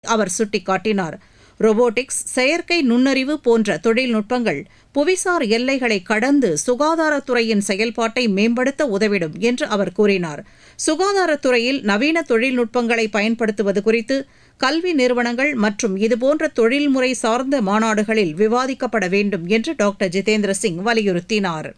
அவர் சுட்டிக்காட்டினார் ரோபோட்டிக்ஸ் செயற்கை நுண்ணறிவு போன்ற தொழில்நுட்பங்கள் புவிசார் எல்லைகளை கடந்து சுகாதாரத்துறையின் செயல்பாட்டை மேம்படுத்த உதவிடும் என்று அவர் கூறினார் சுகாதாரத்துறையில் நவீன தொழில்நுட்பங்களை பயன்படுத்துவது குறித்து கல்வி நிறுவனங்கள் மற்றும் இதுபோன்ற தொழில்முறை சார்ந்த மாநாடுகளில் விவாதிக்கப்பட வேண்டும் என்று டாக்டர் ஜிதேந்திர சிங் வலியுறுத்தினார்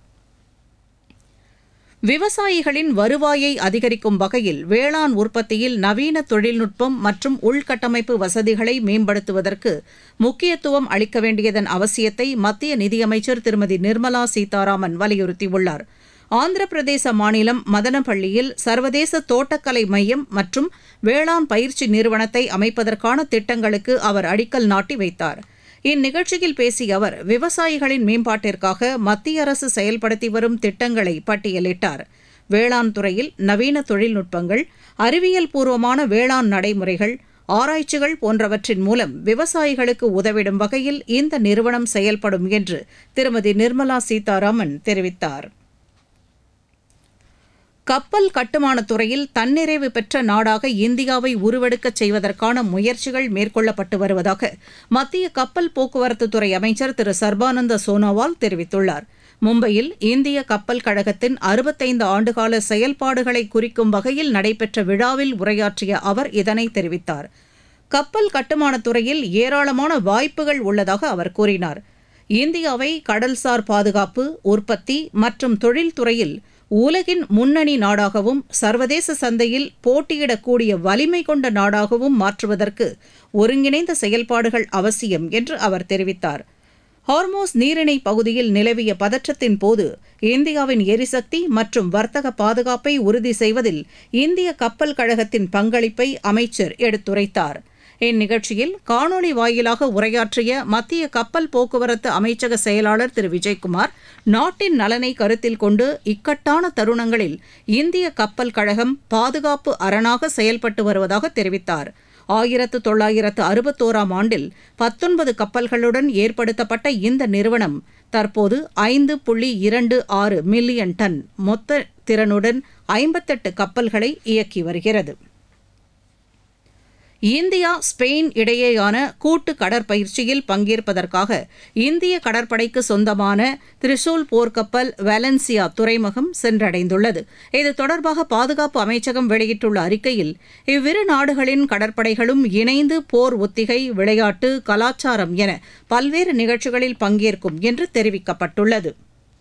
விவசாயிகளின் வருவாயை அதிகரிக்கும் வகையில் வேளாண் உற்பத்தியில் நவீன தொழில்நுட்பம் மற்றும் உள்கட்டமைப்பு வசதிகளை மேம்படுத்துவதற்கு முக்கியத்துவம் அளிக்க வேண்டியதன் அவசியத்தை மத்திய நிதியமைச்சர் திருமதி நிர்மலா சீதாராமன் வலியுறுத்தியுள்ளார் ஆந்திர பிரதேச மாநிலம் மதனப்பள்ளியில் சர்வதேச தோட்டக்கலை மையம் மற்றும் வேளாண் பயிற்சி நிறுவனத்தை அமைப்பதற்கான திட்டங்களுக்கு அவர் அடிக்கல் நாட்டி வைத்தார் இந்நிகழ்ச்சியில் பேசிய அவர் விவசாயிகளின் மேம்பாட்டிற்காக மத்திய அரசு செயல்படுத்தி வரும் திட்டங்களை பட்டியலிட்டார் வேளாண் துறையில் நவீன தொழில்நுட்பங்கள் அறிவியல் பூர்வமான வேளாண் நடைமுறைகள் ஆராய்ச்சிகள் போன்றவற்றின் மூலம் விவசாயிகளுக்கு உதவிடும் வகையில் இந்த நிறுவனம் செயல்படும் என்று திருமதி நிர்மலா சீதாராமன் தெரிவித்தார் கப்பல் கட்டுமானத் துறையில் தன்னிறைவு பெற்ற நாடாக இந்தியாவை உருவெடுக்கச் செய்வதற்கான முயற்சிகள் மேற்கொள்ளப்பட்டு வருவதாக மத்திய கப்பல் போக்குவரத்துத்துறை அமைச்சர் திரு சர்பானந்த சோனோவால் தெரிவித்துள்ளார் மும்பையில் இந்திய கப்பல் கழகத்தின் அறுபத்தைந்து ஆண்டுகால செயல்பாடுகளை குறிக்கும் வகையில் நடைபெற்ற விழாவில் உரையாற்றிய அவர் இதனை தெரிவித்தார் கப்பல் கட்டுமானத் துறையில் ஏராளமான வாய்ப்புகள் உள்ளதாக அவர் கூறினார் இந்தியாவை கடல்சார் பாதுகாப்பு உற்பத்தி மற்றும் தொழில்துறையில் உலகின் முன்னணி நாடாகவும் சர்வதேச சந்தையில் போட்டியிடக்கூடிய வலிமை கொண்ட நாடாகவும் மாற்றுவதற்கு ஒருங்கிணைந்த செயல்பாடுகள் அவசியம் என்று அவர் தெரிவித்தார் ஹார்மோஸ் நீரிணை பகுதியில் நிலவிய பதற்றத்தின் போது இந்தியாவின் எரிசக்தி மற்றும் வர்த்தக பாதுகாப்பை உறுதி செய்வதில் இந்திய கப்பல் கழகத்தின் பங்களிப்பை அமைச்சர் எடுத்துரைத்தார் இந்நிகழ்ச்சியில் காணொலி வாயிலாக உரையாற்றிய மத்திய கப்பல் போக்குவரத்து அமைச்சக செயலாளர் திரு விஜயகுமார் நாட்டின் நலனை கருத்தில் கொண்டு இக்கட்டான தருணங்களில் இந்திய கப்பல் கழகம் பாதுகாப்பு அரணாக செயல்பட்டு வருவதாக தெரிவித்தார் ஆயிரத்து தொள்ளாயிரத்து அறுபத்தோராம் ஆண்டில் பத்தொன்பது கப்பல்களுடன் ஏற்படுத்தப்பட்ட இந்த நிறுவனம் தற்போது ஐந்து புள்ளி இரண்டு ஆறு மில்லியன் டன் மொத்த திறனுடன் ஐம்பத்தெட்டு கப்பல்களை இயக்கி வருகிறது இந்தியா ஸ்பெயின் இடையேயான கூட்டு கடற்பயிற்சியில் பங்கேற்பதற்காக இந்திய கடற்படைக்கு சொந்தமான திரிசூல் போர்க்கப்பல் வேலன்சியா துறைமுகம் சென்றடைந்துள்ளது இது தொடர்பாக பாதுகாப்பு அமைச்சகம் வெளியிட்டுள்ள அறிக்கையில் இவ்விரு நாடுகளின் கடற்படைகளும் இணைந்து போர் ஒத்திகை விளையாட்டு கலாச்சாரம் என பல்வேறு நிகழ்ச்சிகளில் பங்கேற்கும் என்று தெரிவிக்கப்பட்டுள்ளது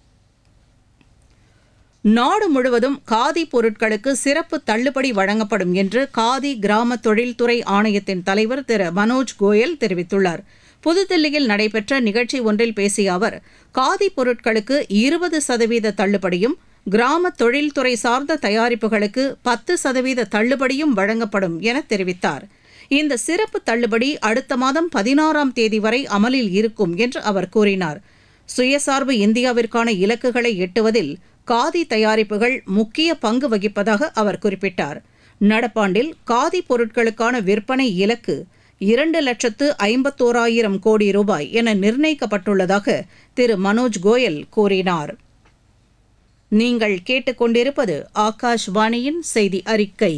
நாடு முழுவதும் காதி பொருட்களுக்கு சிறப்பு தள்ளுபடி வழங்கப்படும் என்று காதி கிராம தொழில்துறை ஆணையத்தின் தலைவர் திரு மனோஜ் கோயல் தெரிவித்துள்ளார் புதுதில்லியில் நடைபெற்ற நிகழ்ச்சி ஒன்றில் பேசிய அவர் காதி பொருட்களுக்கு இருபது சதவீத தள்ளுபடியும் கிராம தொழில்துறை சார்ந்த தயாரிப்புகளுக்கு பத்து சதவீத தள்ளுபடியும் வழங்கப்படும் என தெரிவித்தார் இந்த சிறப்பு தள்ளுபடி அடுத்த மாதம் பதினாறாம் தேதி வரை அமலில் இருக்கும் என்று அவர் கூறினார் சுயசார்பு இந்தியாவிற்கான இலக்குகளை எட்டுவதில் காதி தயாரிப்புகள் முக்கிய பங்கு வகிப்பதாக அவர் குறிப்பிட்டார் நடப்பாண்டில் காதி பொருட்களுக்கான விற்பனை இலக்கு இரண்டு லட்சத்து ஐம்பத்தோராயிரம் கோடி ரூபாய் என நிர்ணயிக்கப்பட்டுள்ளதாக திரு மனோஜ் கோயல் கூறினார் நீங்கள் கேட்டுக்கொண்டிருப்பது ஆகாஷ்வாணியின் செய்தி அறிக்கை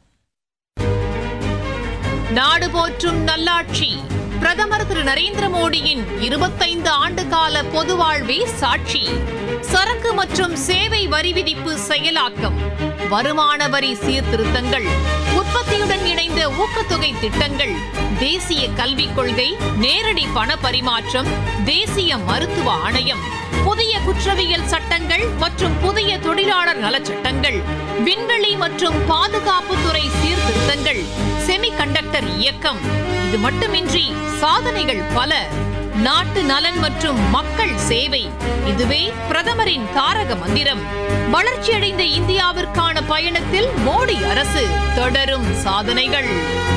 நாடு போற்றும் நல்லாட்சி பிரதமர் திரு நரேந்திர மோடியின் இருபத்தைந்து ஆண்டு கால பொது வாழ்வே சாட்சி சரக்கு மற்றும் சேவை வரி விதிப்பு செயலாக்கம் வருமான வரி சீர்திருத்தங்கள் உற்பத்தியுடன் இணைந்த ஊக்கத்தொகை திட்டங்கள் தேசிய கல்விக் கொள்கை நேரடி பண பரிமாற்றம் தேசிய மருத்துவ ஆணையம் புதிய குற்றவியல் சட்டங்கள் மற்றும் புதிய தொழிலாளர் நலச்சட்டங்கள் விண்வெளி மற்றும் பாதுகாப்புத்துறை சீர்திருத்தங்கள் செமிகண்டக்டர் இயக்கம் இது மட்டுமின்றி சாதனைகள் பல நாட்டு நலன் மற்றும் மக்கள் சேவை இதுவே பிரதமரின் தாரக மந்திரம் வளர்ச்சியடைந்த இந்தியாவிற்கான பயணத்தில் மோடி அரசு தொடரும் சாதனைகள்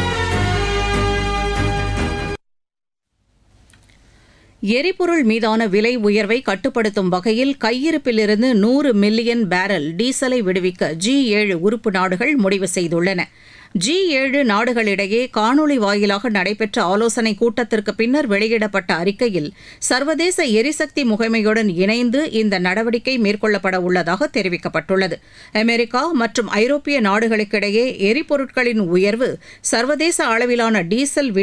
எரிபொருள் மீதான விலை உயர்வை கட்டுப்படுத்தும் வகையில் கையிருப்பிலிருந்து நூறு மில்லியன் பேரல் டீசலை விடுவிக்க ஜி ஏழு உறுப்பு நாடுகள் முடிவு செய்துள்ளன ஜி ஏழு நாடுகளிடையே காணொலி வாயிலாக நடைபெற்ற ஆலோசனைக் கூட்டத்திற்கு பின்னர் வெளியிடப்பட்ட அறிக்கையில் சர்வதேச எரிசக்தி முகமையுடன் இணைந்து இந்த நடவடிக்கை மேற்கொள்ளப்பட உள்ளதாக தெரிவிக்கப்பட்டுள்ளது அமெரிக்கா மற்றும் ஐரோப்பிய நாடுகளுக்கிடையே எரிபொருட்களின் உயர்வு சர்வதேச அளவிலான டீசல்